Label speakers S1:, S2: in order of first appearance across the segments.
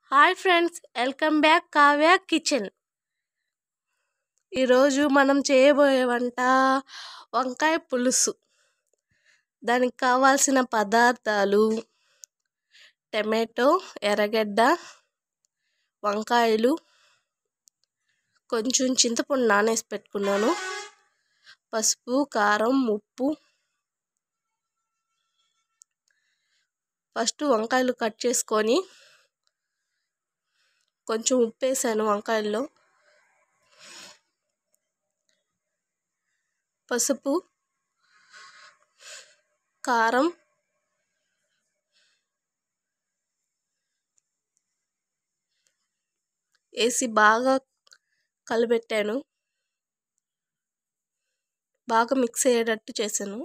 S1: hi friends welcome back Kavya kitchen ఈరోజు మనం చేయబోయే వంట వంకాయ పులుసు దానికి కావాల్సిన పదార్థాలు టమాటో ఎర్రగడ్డ వంకాయలు కొంచెం చింతపండు నానేసి పెట్టుకున్నాను పసుపు కారం ఉప్పు ఫస్ట్ వంకాయలు కట్ చేసుకొని కొంచెం ఉప్పు వేసాను వంకాయల్లో పసుపు కారం వేసి బాగా కలిపెట్టాను బాగా మిక్స్ అయ్యేటట్టు చేశాను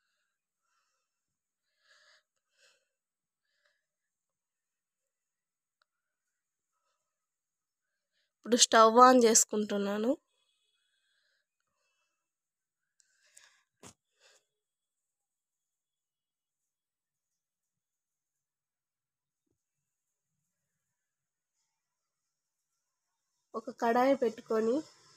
S1: ఇప్పుడు స్టవ్ ఆన్ చేసుకుంటున్నాను ఒక కడాయి పెట్టుకొని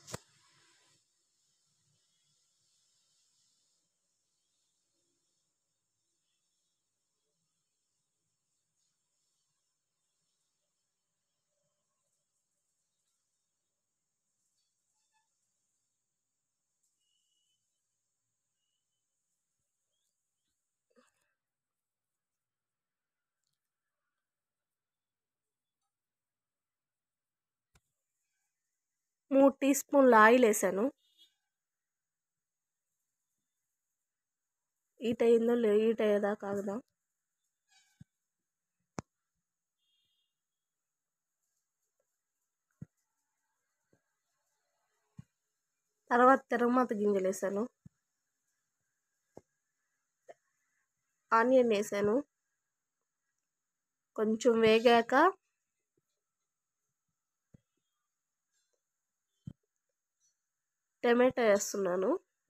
S1: మూడు టీ స్పూన్ల ఆయిల్ వేసాను ఈట్ అయిందో లేదు ఈట్ అయ్యేదా కాగదా తర్వాత తిరగమాత గింజలు వేసాను ఆనియన్ వేసాను కొంచెం వేగాక టమాటా వేస్తున్నాను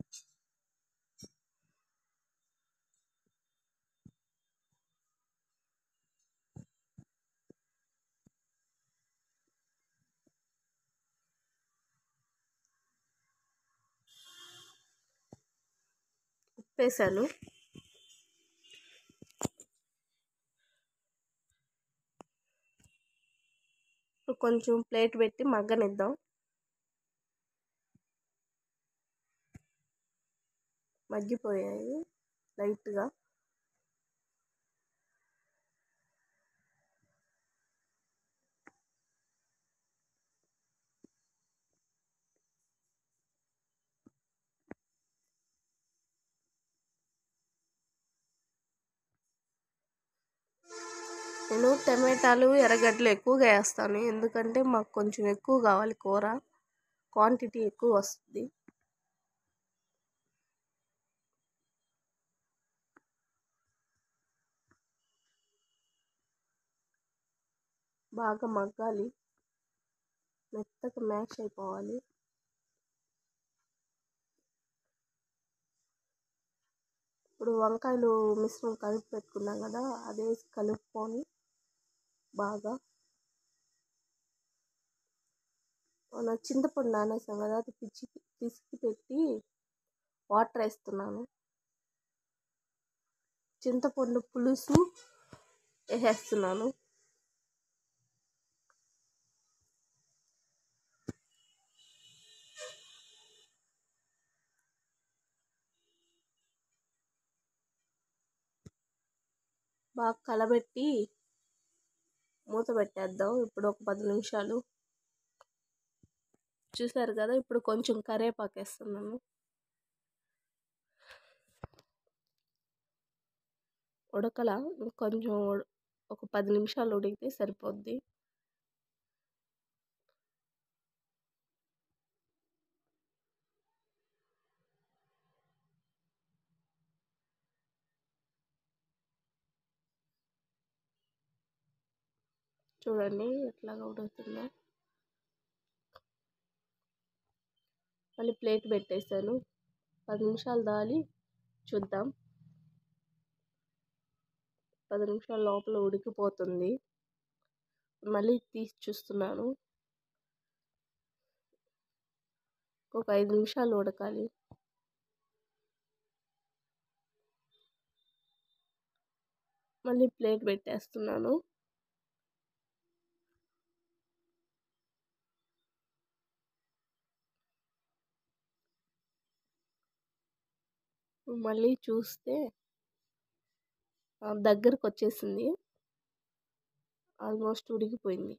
S1: ఉప్పు వేసాను కొంచెం ప్లేట్ పెట్టి మగ్గనిద్దాం మగ్గిపోయాయి లైట్గా నేను టమాటాలు ఎర్రగడ్డలు ఎక్కువగా వేస్తాను ఎందుకంటే మాకు కొంచెం ఎక్కువ కావాలి కూర క్వాంటిటీ ఎక్కువ వస్తుంది బాగా మగ్గాలి మెత్తగా మ్యాష్ అయిపోవాలి ఇప్పుడు వంకాయలు మిశ్రమం కలిపి పెట్టుకున్నాం కదా అదే కలుపుకొని బాగా మన చింతపండు నానేసాం కదా అది పిచ్చి పిసికి పెట్టి వాటర్ వేస్తున్నాను చింతపండు పులుసు వేసేస్తున్నాను బాగా కలబెట్టి మూత పెట్టేద్దాం ఇప్పుడు ఒక పది నిమిషాలు చూసారు కదా ఇప్పుడు కొంచెం కరివేపాకు వేస్తున్నాను ఉడకల కొంచెం ఒక పది నిమిషాలు ఉడికితే సరిపోద్ది చూడండి ఎట్లాగా ఉడుకుతుందో మళ్ళీ ప్లేట్ పెట్టేశాను పది నిమిషాలు దాలి చూద్దాం పది నిమిషాల లోపల ఉడికిపోతుంది మళ్ళీ తీసి చూస్తున్నాను ఒక ఐదు నిమిషాలు ఉడకాలి మళ్ళీ ప్లేట్ పెట్టేస్తున్నాను మళ్ళీ చూస్తే దగ్గరకు వచ్చేసింది ఆల్మోస్ట్ ఉడికిపోయింది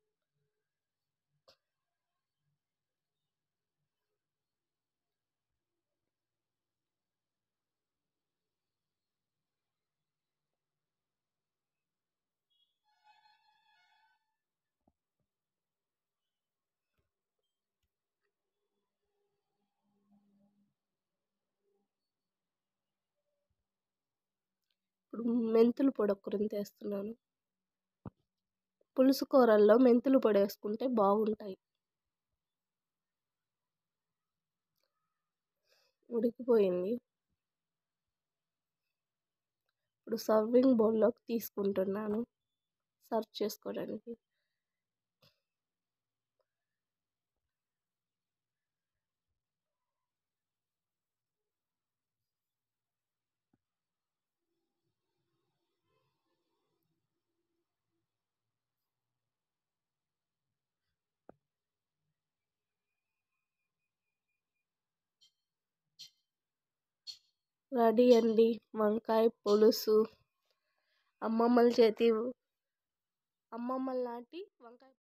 S1: ఇప్పుడు మెంతులు పొడి ఒక్కరింత వేస్తున్నాను పులుసు కూరల్లో మెంతులు పొడి వేసుకుంటే బాగుంటాయి ఉడికిపోయింది ఇప్పుడు సర్వింగ్ బౌల్లోకి తీసుకుంటున్నాను సర్వ్ చేసుకోవడానికి రెడీ అండి వంకాయ పులుసు అమ్మమ్మల చేతి అమ్మమ్మల నాటి వంకాయ